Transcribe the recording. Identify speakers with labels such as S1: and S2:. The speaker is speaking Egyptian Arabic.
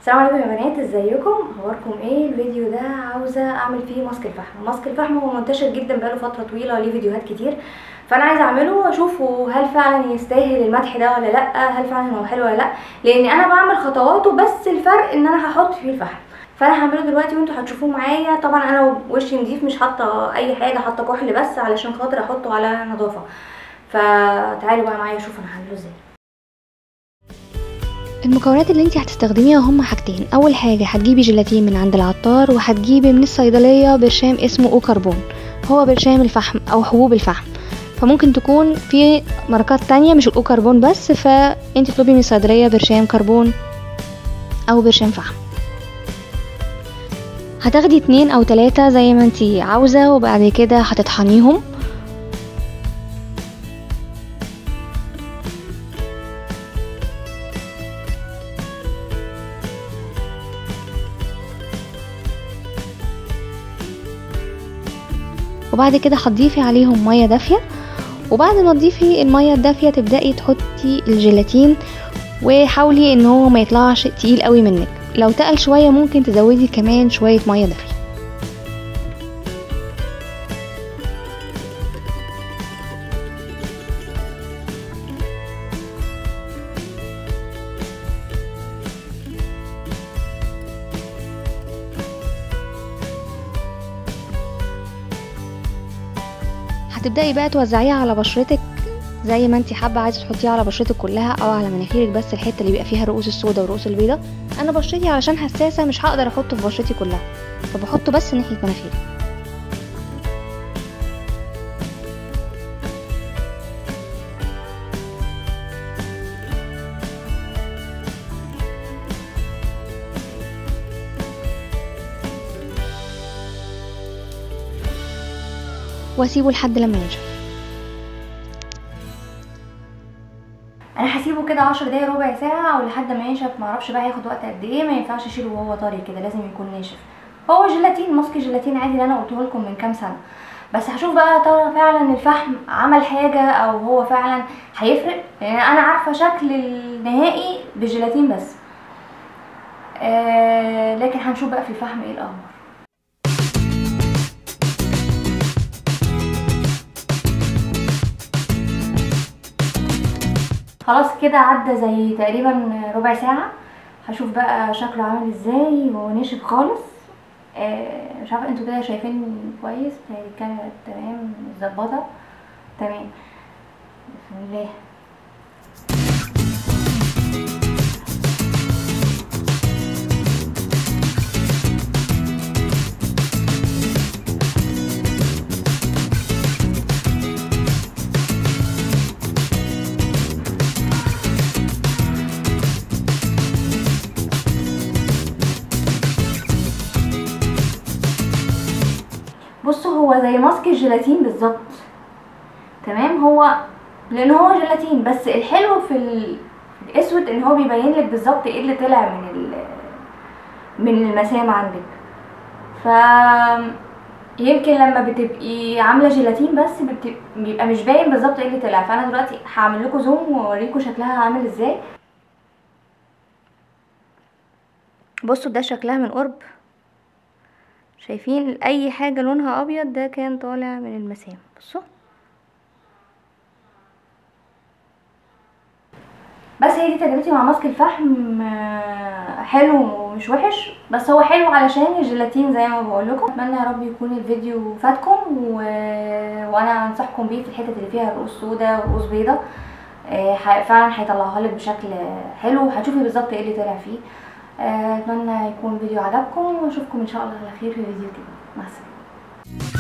S1: السلام عليكم يا بنات ازيكم اخباركم ايه الفيديو ده عاوزه اعمل فيه ماسك الفحم ماسك الفحم هو منتشر جدا بقاله فتره طويله ليه فيديوهات كتير فانا عايزه اعمله واشوفه هل فعلا يستاهل المدح ده ولا لا هل فعلا هو حلو ولا لا لان انا بعمل خطواته بس الفرق ان انا هحط فيه الفحم فانا هعمله دلوقتي وانتوا هتشوفوه معايا طبعا انا وشي نضيف مش حاطه اي حاجه حاطه كحل بس علشان خاطر احطه على نظافه فتعالوا بقى معايا شوفوا انا هعمله ازاي
S2: المكونات اللي انت هتستخدميها هما حاجتين اول حاجه هتجيبي جيلاتين من عند العطار وهتجيبي من الصيدليه برشام اسمه اوكربون هو برشام الفحم او حبوب الفحم فممكن تكون في ماركات تانية مش الاوكربون بس فانت تطلبي من الصيدليه برشام كربون او برشام فحم هتاخدي اتنين او تلاتة زي ما انت عاوزه وبعد كده هتطحنيهم وبعد كده هتضيفي عليهم ميه دافيه وبعد ما تضيفي الميه الدافيه تبداي تحطي الجيلاتين وحاولي ان هو ما يطلعش تقيل قوي منك لو تقل شويه ممكن تزودي كمان شويه ميه دافيه هتبداي بقى توزعيها على بشرتك زي ما انت حابه عايزه تحطيها على بشرتك كلها او على مناخيرك بس الحته اللي بيبقى فيها الرؤوس السوداء والرؤوس البيضاء انا بشرتي علشان حساسه مش هقدر احطه في بشرتي كلها فبحطه بس ناحيه مناخيري واسيبه لحد لما ينشف
S1: انا هسيبه كده عشر دقايق ربع ساعه او لحد ما ينشف معرفش بقى هياخد وقت قد ايه ما ينفعش اشيله وهو طري كده لازم يكون ناشف هو جيلاتين ماسك جيلاتين عادي اللي انا قلته لكم من كام سنه بس هشوف بقى ترى فعلا الفحم عمل حاجه او هو فعلا هيفرق لان انا عارفه شكل النهائي بالجيلاتين بس آه لكن هنشوف بقى في الفحم ايه الاخبار خلاص كده عدى زي تقريبا ربع ساعة هشوف بقى شكله عامل ازاي هو ناشف خالص آه مش عارفه انتوا كده شايفين كويس بتهيألي الكاميرا تمام متظبطه تمام بسم الله بصوا هو زي ماسك الجيلاتين بالظبط تمام هو لان هو جيلاتين بس الحلو في ال- في الاسود ان هو بيبين لك بالظبط ايه اللي طلع من ال من المسام عندك ف يمكن لما بتبقي عامله جيلاتين بس بت- بيبقى مش باين بالظبط ايه اللي طلع فانا دلوقتي هعمل لكم زوم واوريكم شكلها عامل ازاي بصوا ده شكلها من قرب شايفين اي حاجه لونها ابيض ده كان طالع من المسام بصوا بس هي دي تجربتي مع ماسك الفحم آه، حلو ومش وحش بس هو حلو علشان الجيلاتين زي ما بقول لكم اتمنى يا رب يكون الفيديو فاتكم و... وانا انصحكم بيه في الحتت اللي فيها رؤوس سودا ورؤوس بيضة آه، ح- فعلا هيطلعها لك بشكل حلو هتشوفي بالظبط ايه اللي طلع فيه آه، اتمنى يكون الفيديو عجبكم واشوفكم ان شاء الله على خير في فيديو تاني مع السلامه